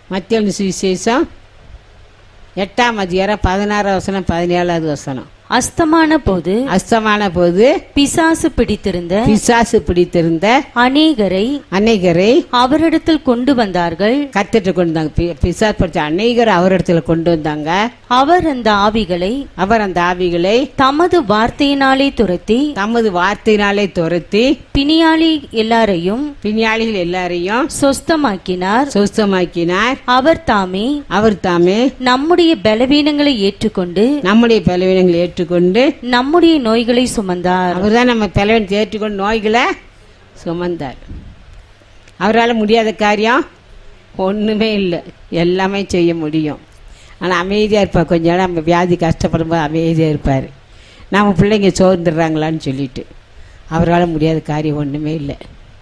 மத்திய சுவிசேஷம் எட்டாம் அதிகாரம் பதினாறாம் வசனம் பதினேழாவது வசனம் அஸ்தமான போது அஸ்தமான போது பிசாசு பிடித்திருந்த பிசாசு பிடித்திருந்த அநேகரை அநேகரை அவரிடத்தில் கொண்டு வந்தார்கள் கத்திட்டு கொண்டு வந்தாங்க பி- பிசாசு படிச்ச அநேகர் அவரிடத்துல கொண்டு வந்தாங்க அவர் அந்த ஆவிகளை அவர் அந்த ஆவிகளை தமது வார்த்தையினாலே துரத்தி தமது வார்த்தையினாலே துரத்தி பிணியாளி எல்லாரையும் பிணியாளிகள் எல்லாரையும் சொஸ்தமாக்கினார் சுத்தமாக்கினார் அவர் தாமே அவர் தாமே நம்முடைய பலவீனங்களை ஏற்றுக்கொண்டு நம்முடைய பலவீனங்களை ஏற்றுக்கொண்டு நம்முடைய நோய்களை சுமந்தார் அவர் தான் நம்ம பலவீனத்தை ஏற்றுக்கொண்டு நோய்களை சுமந்தார் அவரால் முடியாத காரியம் ஒன்றுமே இல்லை எல்லாமே செய்ய முடியும் ஆனால் அமைதியாக இருப்பார் கொஞ்ச நேரம் நம்ம வியாதி கஷ்டப்படும்போது அமைதியாக இருப்பார் நம்ம பிள்ளைங்க சோர்ந்துடுறாங்களான்னு சொல்லிட்டு அவரால் முடியாத காரியம் ஒன்றுமே இல்லை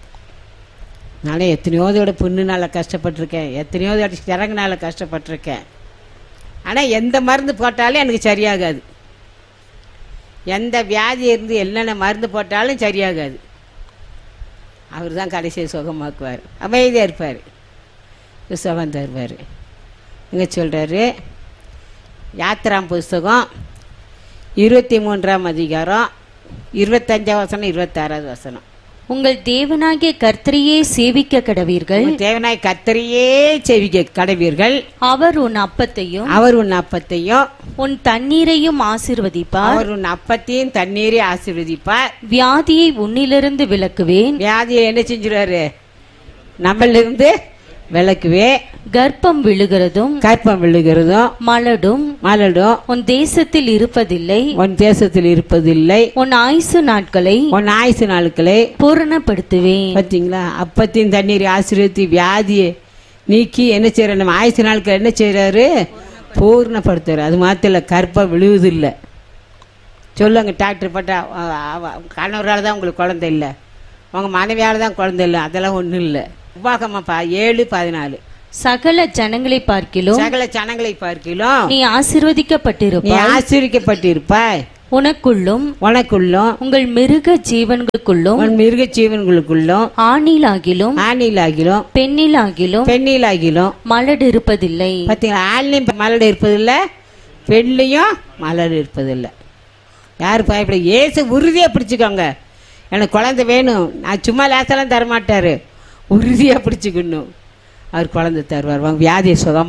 நானே எத்தனையோ தோட புண்ணுனால கஷ்டப்பட்டிருக்கேன் எத்தனையோ தோட சிறங்குனால கஷ்டப்பட்டிருக்கேன் ஆனால் எந்த மருந்து போட்டாலும் எனக்கு சரியாகாது எந்த வியாதி இருந்து என்னென்ன மருந்து போட்டாலும் சரியாகாது அவர் தான் கடைசியை சுகமாக்குவார் அமைதியாக இருப்பார் சுகம் தருவார் இங்கே சொல்கிறாரு யாத்திராம் புஸ்தகம் இருபத்தி மூன்றாம் அதிகாரம் இருபத்தஞ்சாம் வசனம் இருபத்தாறாவது வசனம் உங்கள் தேவனாகிய கர்த்தரையே சேவிக்க கடவீர்கள் உங்கள் தேவனாய் கத்தரையே செவிக்க கடவீர்கள் அவர் உன் அப்பத்தையும் அவர் உன் அப்பத்தையும் உன் தண்ணீரையும் ஆசீர்வதிப்பார் அவர் உன் அப்பத்தையும் தண்ணீரை ஆசீர்வதிப்பார் வியாதியை உன்னிலிருந்து விலக்குவேன் வியாதியை என்ன செஞ்சிருவாரு நம்மளிருந்து விளக்குவே கர்ப்பம் விழுகிறதும் கற்பம் விழுகிறதும் மலடும் மலடும் உன் தேசத்தில் இருப்பதில்லை உன் தேசத்தில் இருப்பதில்லை உன் ஆயுசு நாட்களை உன் ஆயுசு நாட்களை பூரணப்படுத்துவேன் பார்த்தீங்களா அப்பத்தின் தண்ணீர் ஆசீர்வதி வியாதியை நீக்கி என்ன செய்யற நம்ம ஆயுசு நாட்கள் என்ன செய்யறாரு பூர்ணப்படுத்துறாரு அது மாத்திர கற்பம் விழுவதில்லை சொல்லுங்க டாக்டர் பட்டா கணவரால் தான் உங்களுக்கு குழந்தை இல்லை உங்கள் மனைவியால் தான் குழந்தை இல்லை அதெல்லாம் ஒன்றும் இல்லை உபாகமாப்பா ஏழு பதினாலு சகல ஜனங்களை பார்க்கிலும் சகல ஜனங்களை பார்க்கிலும் நீ நீ ஆசீர்வதிக்கப்பட்டிருப்பாய் ஆசீர்விக்கப்பட்டிருப்பாய் உனக்குள்ளும் உனக்குள்ளும் உங்கள் மிருக ஜீவன்களுக்குள்ளும் உன் மிருக ஜீவன்களுக்குள்ளும் ஆணிலாகிலும் ஆணிலாகிலும் பெண்ணிலாகிலும் பெண்ணிலாகிலும் மலடு இருப்பதில்லை பார்த்தீங்களா ஆண்லையும் மலர் இருப்பதில்லை பெண்லையும் மலர் இருப்பதில்லை யார் பயப்பட ஏசு உறுதியாக பிடிச்சிக்கோங்க எனக்கு குழந்தை வேணும் நான் சும்மா லேசெல்லாம் தரமாட்டாரு உறுதியாக பிடிச்சிக்கணும் அவர் குழந்தை தருவார் வாங்க வியாதியை சுகம்